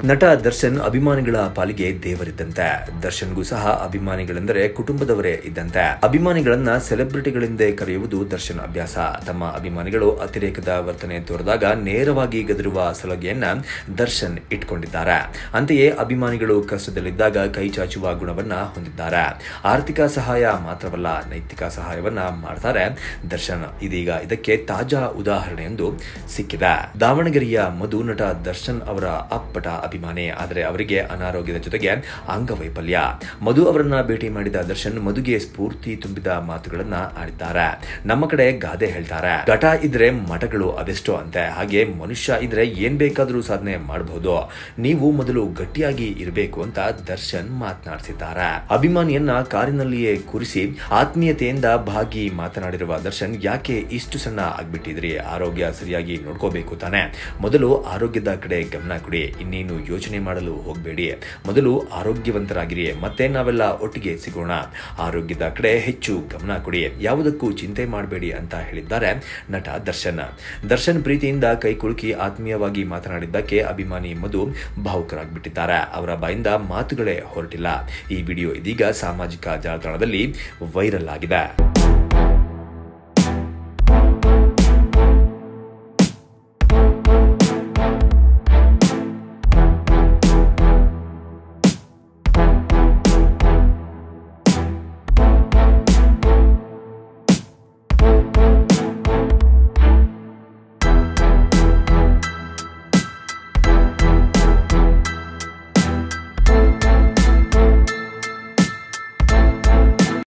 ನಟ ದರ್ಶನ್ ಅಭಿಮಾನಿಗಳ ಪಾಲಿಗೆ ದೇವರಿದ್ದಂತೆ ದರ್ಶನ್ಗೂ ಸಹ ಅಭಿಮಾನಿಗಳೆಂದರೆ ಕುಟುಂಬದವರೇ ಇದ್ದಂತೆ ಅಭಿಮಾನಿಗಳನ್ನ ಸೆಲೆಬ್ರಿಟಿಗಳೆಂದೇ ಕರೆಯುವುದು ದರ್ಶನ್ ಅಭ್ಯಾಸ ತಮ್ಮ ಅಭಿಮಾನಿಗಳು ಅತಿರೇಕದ ವರ್ತನೆ ತೋರಿದಾಗ ನೇರವಾಗಿ ಗದರುವ ಸಲಹೆಯನ್ನ ದರ್ಶನ್ ಇಟ್ಕೊಂಡಿದ್ದಾರೆ ಅಂತೆಯೇ ಅಭಿಮಾನಿಗಳು ಕಷ್ಟದಲ್ಲಿದ್ದಾಗ ಕೈ ಚಾಚುವ ಗುಣವನ್ನ ಹೊಂದಿದ್ದಾರೆ ಆರ್ಥಿಕ ಸಹಾಯ ಮಾತ್ರವಲ್ಲ ನೈತಿಕ ಸಹಾಯವನ್ನ ಮಾಡ್ತಾರೆ ದರ್ಶನ್ ಇದೀಗ ಇದಕ್ಕೆ ತಾಜಾ ಉದಾಹರಣೆಯೊಂದು ಸಿಕ್ಕಿದೆ ದಾವಣಗೆರೆಯ ಮಧು ನಟ ದರ್ಶನ್ ಅವರ ಅಪ್ಪಟ ಅಭಿಮಾನಿ ಆದರೆ ಅವರಿಗೆ ಅನಾರೋಗ್ಯದ ಜೊತೆಗೆ ಅಂಗವೈಫಲ್ಯ ಮಧು ಅವರನ್ನ ಭೇಟಿ ಮಾಡಿದ ದರ್ಶನ್ ಮಧುಗೆ ಸ್ಫೂರ್ತಿ ತುಂಬಿದ ಮಾತುಗಳನ್ನ ಆಡಿದ್ದಾರೆ ನಮ್ಮ ಕಡೆ ಗಾದೆ ಹೇಳ್ತಾರೆ ಘಟ ಇದ್ರೆ ಮಠಗಳು ಅದೆಷ್ಟೋ ಅಂತೆ ಹಾಗೆ ಮನುಷ್ಯ ಇದ್ರೆ ಏನ್ ಬೇಕಾದ್ರೂ ಸಾಧನೆ ಮಾಡಬಹುದು ನೀವು ಮೊದಲು ಗಟ್ಟಿಯಾಗಿ ಇರಬೇಕು ಅಂತ ದರ್ಶನ್ ಮಾತನಾಡಿಸಿದ್ದಾರೆ ಅಭಿಮಾನಿಯನ್ನ ಕಾರಿನಲ್ಲಿಯೇ ಕೂರಿಸಿ ಆತ್ಮೀಯತೆಯಿಂದ ಭಾಗಿ ಮಾತನಾಡಿರುವ ದರ್ಶನ್ ಯಾಕೆ ಇಷ್ಟು ಸಣ್ಣ ಆಗ್ಬಿಟ್ಟಿದ್ರಿ ಆರೋಗ್ಯ ಸರಿಯಾಗಿ ನೋಡ್ಕೋಬೇಕು ತಾನೆ ಮೊದಲು ಆರೋಗ್ಯದ ಕಡೆ ಗಮನ ಕೊಡಿ ಇನ್ನೇನು ಯೋಚನೆ ಮಾಡಲು ಹೋಗಬೇಡಿ ಮೊದಲು ಆರೋಗ್ಯವಂತರಾಗಿರಿ ಮತ್ತೆ ನಾವೆಲ್ಲ ಒಟ್ಟಿಗೆ ಸಿಗೋಣ ಆರೋಗ್ಯದ ಕಡೆ ಹೆಚ್ಚು ಗಮನ ಕೊಡಿ ಯಾವುದಕ್ಕೂ ಚಿಂತೆ ಮಾಡಬೇಡಿ ಅಂತ ಹೇಳಿದ್ದಾರೆ ನಟ ದರ್ಶನ್ ದರ್ಶನ್ ಪ್ರೀತಿಯಿಂದ ಕೈ ಕುಲುಕಿ ಆತ್ಮೀಯವಾಗಿ ಮಾತನಾಡಿದ್ದಕ್ಕೆ ಅಭಿಮಾನಿ ಮಧು ಭಾವುಕರಾಗ್ಬಿಟ್ಟಿದ್ದಾರೆ ಅವರ ಬಾಯಿಂದ ಮಾತುಗಳೇ ಹೊರಟಿಲ್ಲ ಈ ವಿಡಿಯೋ ಇದೀಗ ಸಾಮಾಜಿಕ ಜಾಲತಾಣದಲ್ಲಿ ವೈರಲ್ ಆಗಿದೆ